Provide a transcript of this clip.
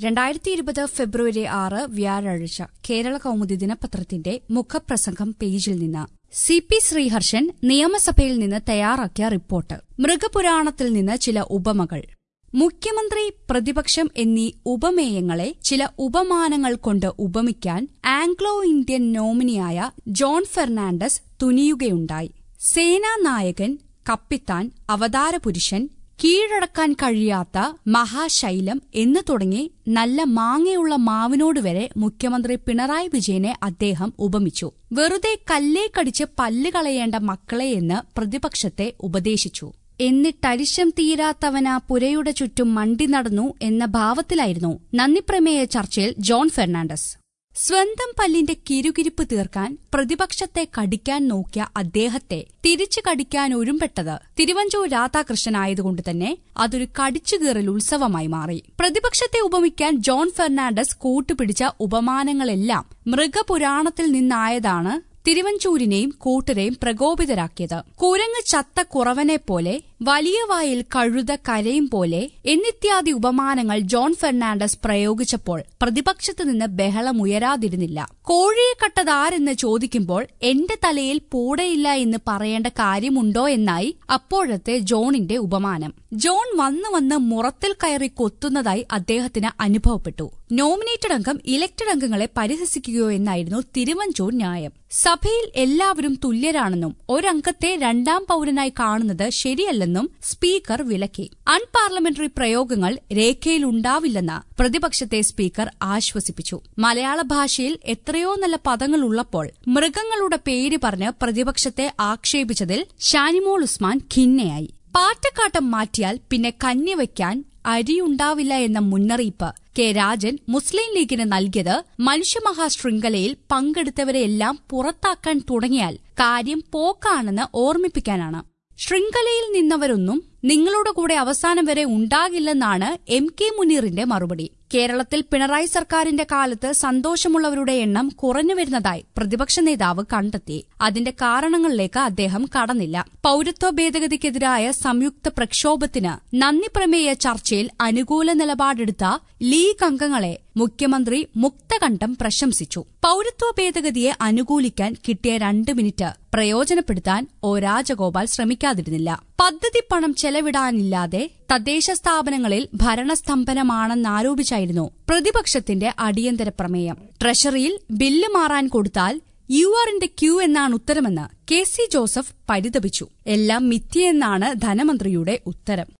രണ്ടായിരത്തി ഇരുപത് ഫെബ്രുവരി ആറ് വ്യാഴാഴ്ച കേരള കൌമുദി ദിനപത്രത്തിന്റെ മുഖപ്രസംഗം പേജിൽ നിന്ന് സി പി ശ്രീഹർഷൻ നിയമസഭയിൽ നിന്ന് തയ്യാറാക്കിയ റിപ്പോർട്ട് മൃഗപുരാണത്തിൽ നിന്ന് ചില ഉപമകൾ മുഖ്യമന്ത്രി പ്രതിപക്ഷം എന്നീ ഉപമേയങ്ങളെ ചില ഉപമാനങ്ങൾ കൊണ്ട് ഉപമിക്കാൻ ആംഗ്ലോ ഇന്ത്യൻ നോമിനിയായ ജോൺ ഫെർണാണ്ടസ് തുനിയുകയുണ്ടായി സേനാനായകൻ കപ്പിത്താൻ അവതാരപുരുഷൻ കീഴടക്കാൻ കഴിയാത്ത മഹാശൈലം എന്ന് തുടങ്ങി നല്ല മാങ്ങയുള്ള മാവിനോട് വരെ മുഖ്യമന്ത്രി പിണറായി വിജയനെ അദ്ദേഹം ഉപമിച്ചു വെറുതെ കല്ലേ കടിച്ച് പല്ല് കളയേണ്ട മക്കളെ എന്ന് പ്രതിപക്ഷത്തെ ഉപദേശിച്ചു എന്നിട്ടരിശം തീരാത്തവന പുരയുടെ ചുറ്റും മണ്ടി നടന്നു എന്ന ഭാവത്തിലായിരുന്നു നന്ദിപ്രമേയ ചർച്ചയിൽ ജോൺ ഫെർണാണ്ടസ് സ്വന്തം പല്ലിന്റെ കിരുകിരിപ്പ് തീർക്കാൻ പ്രതിപക്ഷത്തെ കടിക്കാൻ നോക്കിയ അദ്ദേഹത്തെ തിരിച്ചു കടിക്കാൻ ഒരുമ്പെട്ടത് തിരുവഞ്ചൂർ രാധാകൃഷ്ണനായതുകൊണ്ട് തന്നെ അതൊരു കടിച്ചുകീറൽ ഉത്സവമായി മാറി പ്രതിപക്ഷത്തെ ഉപമിക്കാൻ ജോൺ ഫെർണാണ്ടസ് കൂട്ടുപിടിച്ച ഉപമാനങ്ങളെല്ലാം മൃഗപുരാണത്തിൽ നിന്നായതാണ് തിരുവഞ്ചൂരിനെയും കൂട്ടരെയും പ്രകോപിതരാക്കിയത് കുരങ്ങ് ചത്ത കുറവനെ പോലെ വലിയ വായിൽ കഴുത കരയും പോലെ എന്നിത്യാദി ഉപമാനങ്ങൾ ജോൺ ഫെർണാണ്ടസ് പ്രയോഗിച്ചപ്പോൾ പ്രതിപക്ഷത്തു നിന്ന് ബഹളമുയരാതിരുന്നില്ല കോഴിയെ കട്ടതാരെന്ന് ചോദിക്കുമ്പോൾ എന്റെ തലയിൽ പൂടയില്ല എന്ന് പറയേണ്ട കാര്യമുണ്ടോ എന്നായി അപ്പോഴത്തെ ജോണിന്റെ ഉപമാനം ജോൺ വന്നു വന്ന് മുറത്തിൽ കയറി കൊത്തുന്നതായി അദ്ദേഹത്തിന് അനുഭവപ്പെട്ടു നോമിനേറ്റഡ് അംഗം ഇലക്ടഡ് അംഗങ്ങളെ പരിഹസിക്കുകയോ എന്നായിരുന്നു തിരുവഞ്ചൂർ ന്യായം സഭയിൽ എല്ലാവരും തുല്യരാണെന്നും ഒരംഗത്തെ രണ്ടാം പൌരനായി കാണുന്നത് ശരിയല്ലെന്നും സ്പീക്കർ വിലക്കി അൺപാർലമെന്ററി പ്രയോഗങ്ങൾ രേഖയിലുണ്ടാവില്ലെന്ന് പ്രതിപക്ഷത്തെ സ്പീക്കർ ആശ്വസിപ്പിച്ചു മലയാള ഭാഷയിൽ എത്രയോ നല്ല പദങ്ങൾ ഉള്ളപ്പോൾ മൃഗങ്ങളുടെ പേര് പറഞ്ഞ് പ്രതിപക്ഷത്തെ ആക്ഷേപിച്ചതിൽ ഷാനിമോൾ ഉസ്മാൻ ഖിന്നയായി പാറ്റക്കാട്ടം മാറ്റിയാൽ പിന്നെ കന്നി വയ്ക്കാൻ അരിയുണ്ടാവില്ല എന്ന മുന്നറിയിപ്പ് കെ രാജൻ മുസ്ലിം ലീഗിന് നൽകിയത് മനുഷ്യമഹാശൃംഖലയിൽ പങ്കെടുത്തവരെയെല്ലാം പുറത്താക്കാൻ തുടങ്ങിയാൽ കാര്യം പോക്കാണെന്ന് ഓർമ്മിപ്പിക്കാനാണ് ശൃംഖലയിൽ നിന്നവരൊന്നും നിങ്ങളുടെ കൂടെ അവസാനം വരെ ഉണ്ടാകില്ലെന്നാണ് എം കെ മുനീറിന്റെ മറുപടി കേരളത്തിൽ പിണറായി സർക്കാരിന്റെ കാലത്ത് സന്തോഷമുള്ളവരുടെ എണ്ണം കുറഞ്ഞു വരുന്നതായി പ്രതിപക്ഷ നേതാവ് കണ്ടെത്തി അതിന്റെ കാരണങ്ങളിലേക്ക് അദ്ദേഹം കടന്നില്ല പൌരത്വ ഭേദഗതിക്കെതിരായ സംയുക്ത പ്രക്ഷോഭത്തിന് നന്ദി പ്രമേയ ചർച്ചയിൽ അനുകൂല നിലപാടെടുത്ത ലീഗ് അംഗങ്ങളെ മുഖ്യമന്ത്രി മുക്തകണ്ഠം പ്രശംസിച്ചു പൌരത്വ ഭേദഗതിയെ അനുകൂലിക്കാൻ കിട്ടിയ രണ്ട് മിനിറ്റ് പ്രയോജനപ്പെടുത്താൻ ഒ രാജഗോപാൽ ശ്രമിക്കാതിരുന്നില്ല പദ്ധതി പണം ചെലവിടാനില്ലാതെ തദ്ദേശ സ്ഥാപനങ്ങളിൽ ഭരണസ്തംഭനമാണെന്നാരോപിച്ചായിരുന്നു പ്രതിപക്ഷത്തിന്റെ അടിയന്തര പ്രമേയം ട്രഷറിയിൽ ബില്ല് മാറാൻ കൊടുത്താൽ you are in the queue എന്നാണ് ഉത്തരമെന്ന് കെ സി ജോസഫ് പരിതപിച്ചു എല്ലാം മിഥ്യയെന്നാണ് ധനമന്ത്രിയുടെ ഉത്തരം